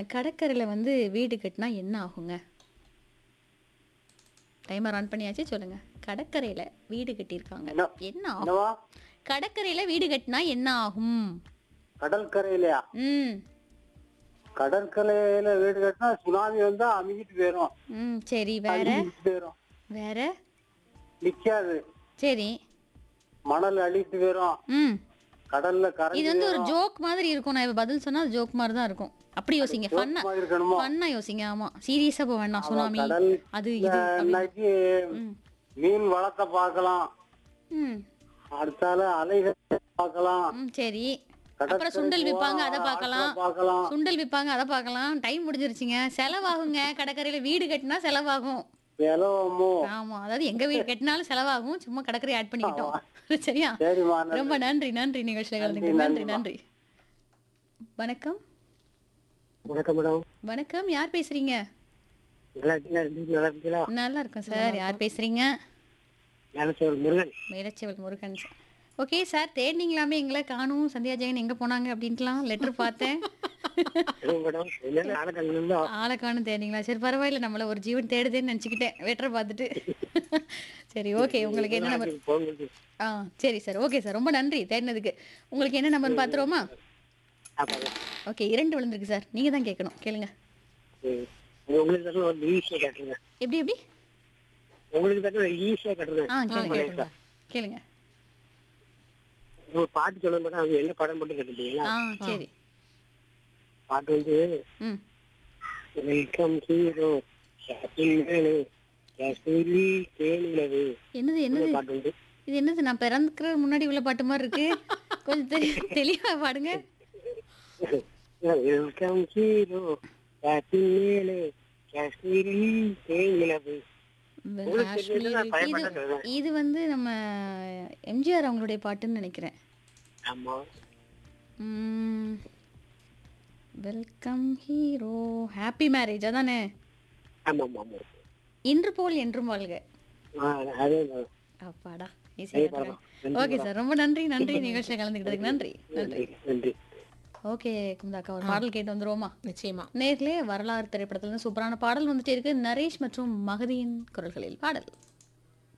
கடற்கரையில வந்து வீடு கட்டினா என்ன ஆகுங்க டைமர் ஆன் பண்ணியாச்சு சொல்லுங்க கடற்கரையில வீடு கட்டியிருக்காங்க என்ன? என்ன ஆகும் என்னவா கடற்கரையில வீடு கட்டினா என்ன ஆகும் கடற்கரையிலயா ம் கடற்கரையில வீடு கட்டினா சுனாமி வந்தா அமுகிட்டு போயிரும் ம் சரி வேற அழிஞ்சிட்டு போயிரும் வேற நிக்காது சரி மணல் அழிட்டு போயிரும் ம் கடல்ல இது கரைஞ்சி வந்து ஒரு ஜோக் மாதிரி இருக்கும் நான் இப்ப பதில் சொன்னா அது ஜோக் மாதிரி தான் இருக்கும் அப்படி யோசிங்க ஃபன்னா மாதிரி இருக்கணுமோ ஃபன்னா யோசிங்க ஆமா சீரியஸா போக வேண்டாம் சுனாமி கடல் அது இது அப்படி- இன்னைக்கு ம் மீன் வளத்தை பார்க்கலாம் ம் அடுத்தால அலைகள் பார்க்கலாம் ம் சரி கடற்கரை அப்புறம் சுண்டல் விற்பாங்க அதை போனா பார்க்கலாம் ஆற்றை பார்க்கலாம் சுண்டல் விற்பாங்க அதை பார்க்கலாம் டைம் முடிஞ்சிருச்சுங்க செலவாகுங்க கடற்கரையில வீடு கட்டினா செலவாகும் செலவமோ ஆமா அதாவது எங்க வீடு கட்டினாலும் செலவாகும் சும்மா கடற்கரை ஆட் பண்ணிக்கிட்டோம் சரியா சரிம்மா ரொம்ப நன்றி நன்றி நிகழ்ச்சியில் கலந்துக்கு நன்றி நன்றி வணக்கம் வணக்கம் மேடம் வணக்கம் யார் பேசுறீங்க நல்லா இருக்கீங்களா நல்லா இருக்கும் சார் யார் பேசுறீங்க நிலச்சோர் Murugan Melacheval Murugan sir okay sir தேடினீங்களாமே எங்களை காணும் சந்தியா ஜெயன் எங்க போனாங்க அப்படின்ட்டுலாம் லெட்டர் பார்த்தேன் மேடம் என்ன நாடகங்கள் ஆளை காணும் தேடிங்களா சரி பரவாயில்ல நம்மள ஒரு ஜீவன் தேடுதேன்னு நினச்சிக்கிட்டேன் லெட்டர் பார்த்துட்டு சரி ஓகே உங்களுக்கு என்ன நம்பர் ஆ சரி சார் ஓகே சார் ரொம்ப நன்றி தேடினதுக்கு உங்களுக்கு என்ன நம்பர் பார்த்துருவோமா ஓகே இரண்டு விழுந்திருக்கு சார் நீங்கள் தான் கேட்கணும் கேளுங்க உங்களுக்கு தான் ஒரு ஈஸியா கட்டுறேங்க எப்படி எப்படி உங்களுக்கு தான் ஒரு ஈஸியா கட்டுறேன் ஆ கேளுங்க கேளுங்க ஒரு பாட்டு சொல்ல மாட்டேன் அவங்க என்ன படம் போட்டு கட்டுட்டீங்களா ஆ சரி பாட்டு வந்து ம் வெல்கம் ஹீரோ காஷ்மீரி தேனிலவு என்னது என்னது பாட்டு வந்து இது என்னது நான் பிறந்துக்கிற முன்னாடி உள்ள பாட்டு மாதிரி இருக்கு கொஞ்சம் தெளி தெளிவாக பாடுங்க வெல்கம் ஹீரோ மேலே காஷ்மீரி தேனிலவு உங்களுக்கு தெரிஞ்சது நான் இது பயப்பட்டேன் சொல்றேன். இது வந்து நம்ம எம்ஜிஆர் அவங்களுடைய பாட்டுன்னு நினைக்கிறேன் ஆமா வெல்கம் ஹீரோ ஹாப்பி மேரேஜ் அதானே ஆமா ஆமா ஆமா இன்று போல் என்றும் வாழ்க ஆ, அதே தான். அப்பாடா ஈஸியாக ஓகே சார் ரொம்ப நன்றி நன்றி நிகழ்ச்சியில் கலந்துக்கிட்டதுக்கு நன்றி நன்றி நன்றி நன்றி ஓகே குந்தாக்கா ஒரு பாடல் கேட்டு வந்துருவோமா நிச்சயமா நேர்லயே வரலாறு திரைப்படத்துல இருந்து சூப்பரான பாடல் வந்துட்டே இருக்கு நரேஷ் மற்றும் மகதியின் குரல்களில் பாடல்